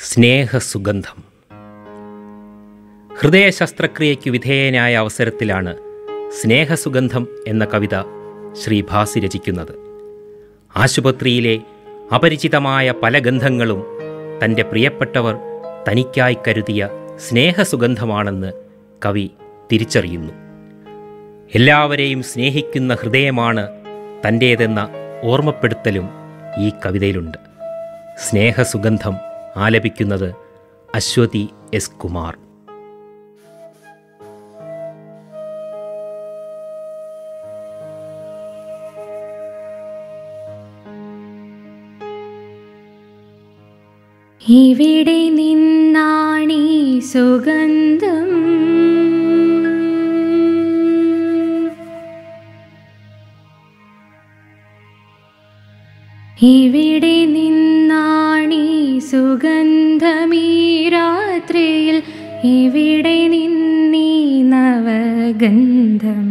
സ്നേഹസുഗന്ധം ഹൃദയ ശസ്ത്രക്രിയയ്ക്ക് വിധേയനായ അവസരത്തിലാണ് സ്നേഹസുഗന്ധം എന്ന കവിത ശ്രീ ഭാസി രചിക്കുന്നത് ആശുപത്രിയിലെ അപരിചിതമായ പല ഗന്ധങ്ങളും തൻ്റെ പ്രിയപ്പെട്ടവർ തനിക്കായി കരുതിയ സ്നേഹസുഗന്ധമാണെന്ന് കവി തിരിച്ചറിയുന്നു എല്ലാവരെയും സ്നേഹിക്കുന്ന ഹൃദയമാണ് തൻ്റേതെന്ന ഓർമ്മപ്പെടുത്തലും ഈ കവിതയിലുണ്ട് സ്നേഹസുഗന്ധം ആലപിക്കുന്നത് അശ്വതി എസ് കുമാർ ഇവിടെ നിന്നാണീ സുഗന്ധം ഇവിടെ നിന്നാണീ സുഗന്ധമീ രാത്രിയിൽ ഇവിടെ നിന്നീ നവഗന്ധം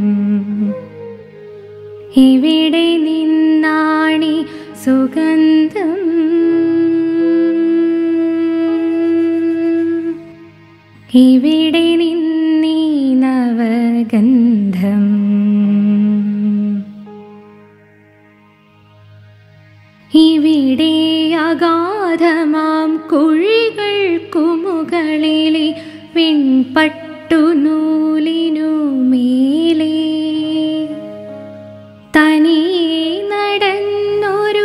ഇവിടെ നിന്നാണി സുഗന്ധം ഇവിടെ നിന്നീ നവഗന്ധം ഇവിടെ അഗാധമാം കുഴികൾക്കു മുകളിലെ വിൺപട്ടു നൂലിനു മേലേ തനിയെ നടന്നൊരു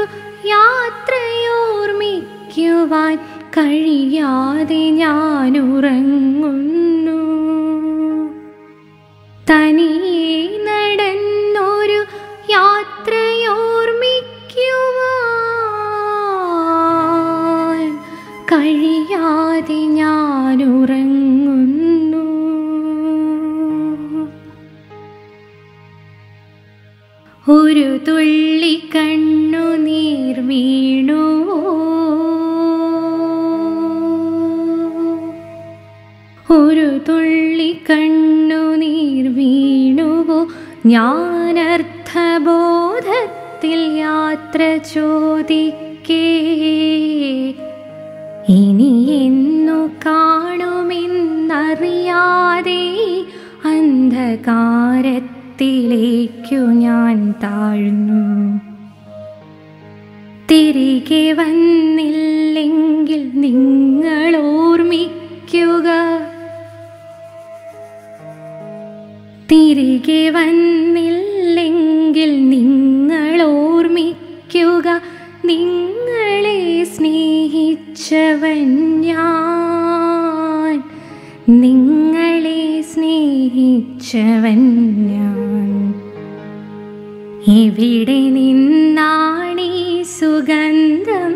യാത്രയോർമ്മിക്കുവാൻ കഴിയാതെ ഞാൻ ഉറങ്ങുന്നു തനിയെ നടന്നൊരു യാത്രയോർമ്മിക്കുവാൻ കഴിയാതെ ഞാൻ ഉറങ്ങുന്നു ഒരു തുള്ളി കണ്ണുനീർ വീണു ഒരു തുള്ളി കണ്ണുനീർ വീണുവോ ഞാൻ അർത്ഥബോധത്തിൽ യാത്ര ചോദിക്കേ ഇനി എന്നു കാണുമെന്നറിയാതെ അന്ധകാരത്തിലേക്കു ഞാൻ താഴ്ന്നു തിരികെ വന്നില്ലെങ്കിൽ നിങ്ങൾ ഓർമ്മിക്കുക തിരികെ വന്നില്ലെങ്കിൽ നിങ്ങൾ ഓർമ്മിക്കുക നിങ്ങളെ സ്നേഹിച്ചവൻ ഞാൻ നിങ്ങളെ സ്നേഹിച്ചവൻ ഞാൻ എവിടെ നിന്നാണീ സുഗന്ധം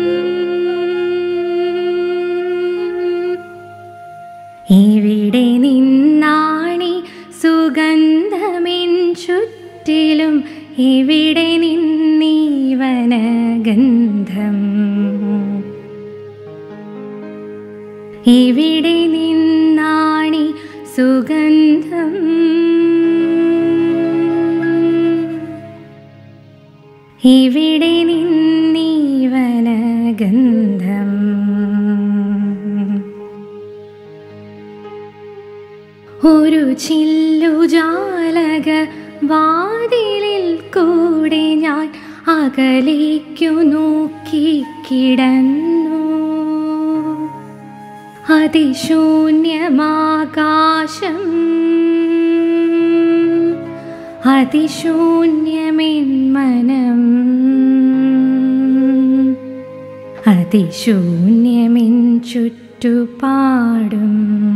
എവിടെ നിന്നാണി സുഗന്ധമിൻ ചുറ്റിലും എവിടെ നിന്നീവനഗന്ധം എവിടെ നിന്നാണി സുഗന്ധം എവിടെ നിന്നീവനഗന്ധം ഒരു ചില്ലുജാലക വാതിലിൽ കൂടെ ഞാൻ അകലേക്കു നോക്കി കിടന്നു അതിശൂന്യമാകാശം അതിശൂന്യമെൻ മനം അതിശൂന്യമെൻ ചുറ്റുപാടും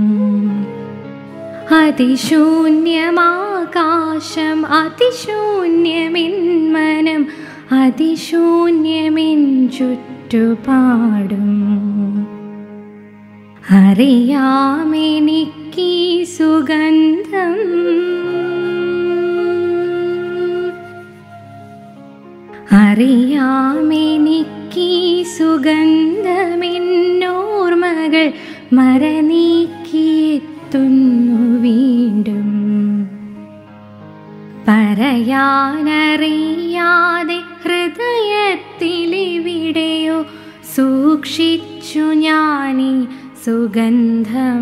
അതിശൂന്യമാകാശം അതിശൂന്യമിൻ മനം അതിശൂന്യമിൻ ചുറ്റുപാടും അറിയാമെനിക്കീ സുഗന്ധം അറിയാമെനിക്കീ സുഗന്ധമെന്നോർമ്മകൾ മരനീക്കിയെത്തുന്നു വീണ്ടും പറയാനറിയാതെ ഹൃദയത്തിലിവിടെയോ സൂക്ഷിച്ചു ഗ്രഹിച്ചു ഞാനീ സുഗന്ധം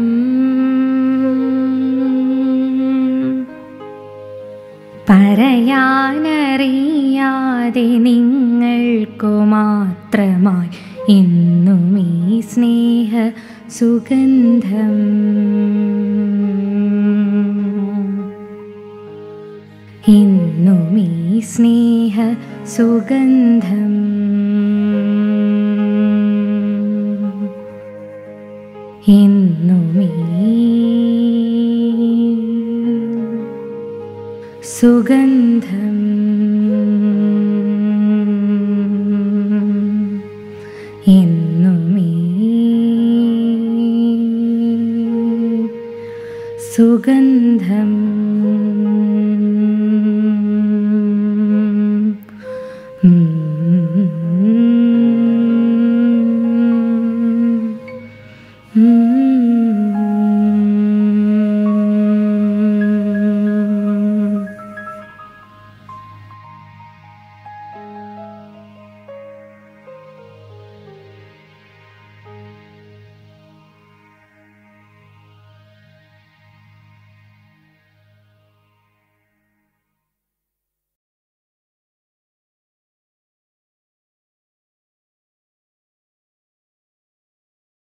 പറയാനറിയാതെ നിങ്ങൾക്കു മാത്രമായി ഇന്നും ഈ സ്നേഹ സുഗന്ധം ഇന്നും ഈ സ്നേഹ സുഗന്ധം ഇന്നും ഈ സുഗന്ധം ഇന്നും ഈ സുഗന്ധം